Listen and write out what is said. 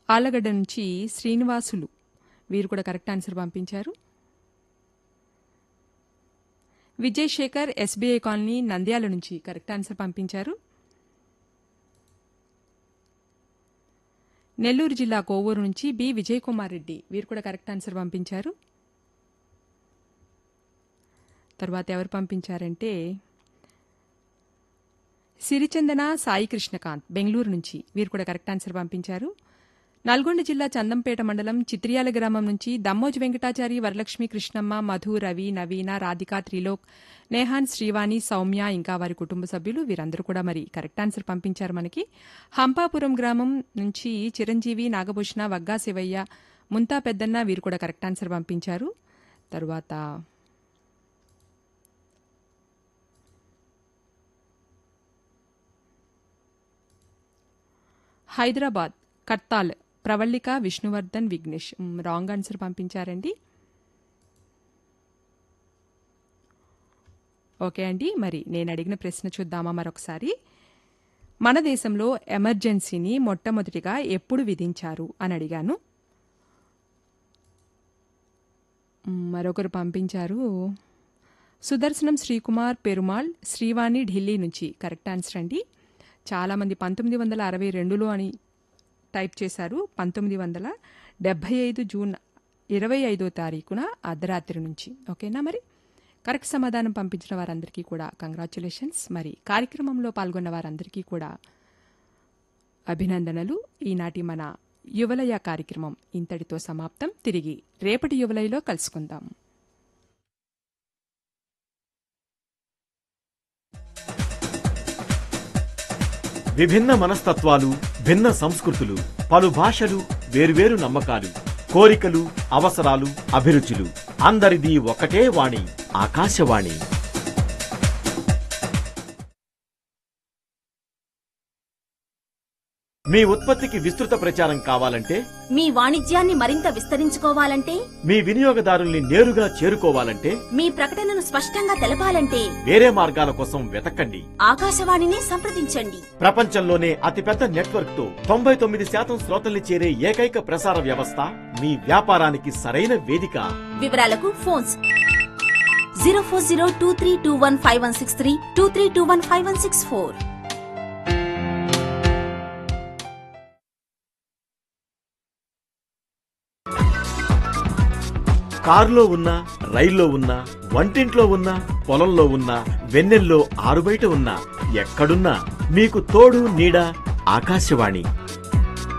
ఆలగడ్డ నుంచి శ్రీనివాసులు వీరు కూడా కరెక్ట్ ఆన్సర్ పంపించారు విజయ్ శేఖర్ ఎస్బీఐ కాలనీ నంద్యాల నుంచి కరెక్ట్ ఆన్సర్ పంపించారు నెల్లూరు జిల్లా కోవూరు నుంచి బి విజయ్ కుమార్ రెడ్డి వీరు కూడా కరెక్ట్ ఆన్సర్ పంపించారు తర్వాత ఎవరు పంపించారంటే సిరిచందన సాయి కృష్ణకాంత్ బెంగళూరు నుంచి వీరు కూడా కరెక్ట్ ఆన్సర్ పంపించారు నల్గొండ జిల్లా చందంపేట మండలం చిత్రియాల గ్రామం నుంచి దమ్మోజు వెంకటాచారి వరలక్ష్మి కృష్ణమ్మ మధు రవి నవీన రాధిక త్రిలోక్ నేహాన్ శ్రీవాణి సౌమ్య ఇంకా వారి కుటుంబ సభ్యులు వీరందరూ కూడా మరి కరెక్ట్ ఆన్సర్ పంపించారు మనకి హంపాపురం గ్రామం నుంచి చిరంజీవి నాగభూషణ వగ్గా శివయ్య ముంతా పెద్దన్న వీరు కూడా కరెక్ట్ ఆన్సర్ పంపించారు తరువాత హైదరాబాద్ కర్తాల్ ప్రవళిక విష్ణువర్ధన్ విఘ్నేష్ మ్, రాంగ్ ఆన్సర్ పంపించారండి ఓకే అండి మరి నేను అడిగిన ప్రశ్న చూద్దామా మరొకసారి మన దేశంలో ఎమర్జెన్సీని మొట్టమొదటిగా ఎప్పుడు విధించారు అని అడిగాను మ్, మరొకరు పంపించారు సుదర్శనం శ్రీకుమార్ పెరుమాళ్ శ్రీవాణి ఢిల్లీ నుంచి కరెక్ట్ ఆన్సర్ అండి చాలామంది పంతొమ్మిది వందల అరవై రెండులో అని టైప్ చేశారు పంతొమ్మిది వందల డెబ్బై ఐదు జూన్ ఇరవై ఐదో తారీఖున అర్ధరాత్రి నుంచి ఓకేనా మరి కరెక్ట్ సమాధానం పంపించిన వారందరికీ కూడా కంగ్రాచులేషన్స్ మరి కార్యక్రమంలో పాల్గొన్న వారందరికీ కూడా అభినందనలు ఈనాటి మన యువలయ కార్యక్రమం ఇంతటితో సమాప్తం తిరిగి రేపటి యువలయలో కలుసుకుందాం విభిన్న మనస్తత్వాలు భిన్న సంస్కృతులు పలు భాషలు వేర్వేరు నమ్మకాలు కోరికలు అవసరాలు అభిరుచులు అందరిది ఒకటే వాణి ఆకాశవాణి మీ ఉత్పత్తికి విస్తృత ప్రచారం కావాలంటే మీ వాణిజ్యాన్ని మరింత విస్తరించుకోవాలంటే మీ వినియోగదారుల్ని నేరుగా చేరుకోవాలంటే మీ ప్రకటనను స్పష్టంగా తెలపాలంటే వేరే మార్గాల కోసం వెతకండి ఆకాశవాణిని సంప్రదించండి ప్రపంచంలోనే అతిపెద్ద నెట్వర్క్ తో తొంభై తొమ్మిది శాతం శ్రోతల్ని చేరే ఏకైక ప్రసార వ్యవస్థ మీ వ్యాపారానికి సరైన వేదిక వివరాలకు phones zero four zero two three two one five one six three two three two one five one six four కారులో ఉన్నా రైల్లో ఉన్నా వంటింట్లో ఉన్నా పొలంలో ఉన్నా వెన్నెల్లో ఆరుబయట ఉన్నా ఎక్కడున్నా మీకు తోడు నీడ ఆకాశవాణి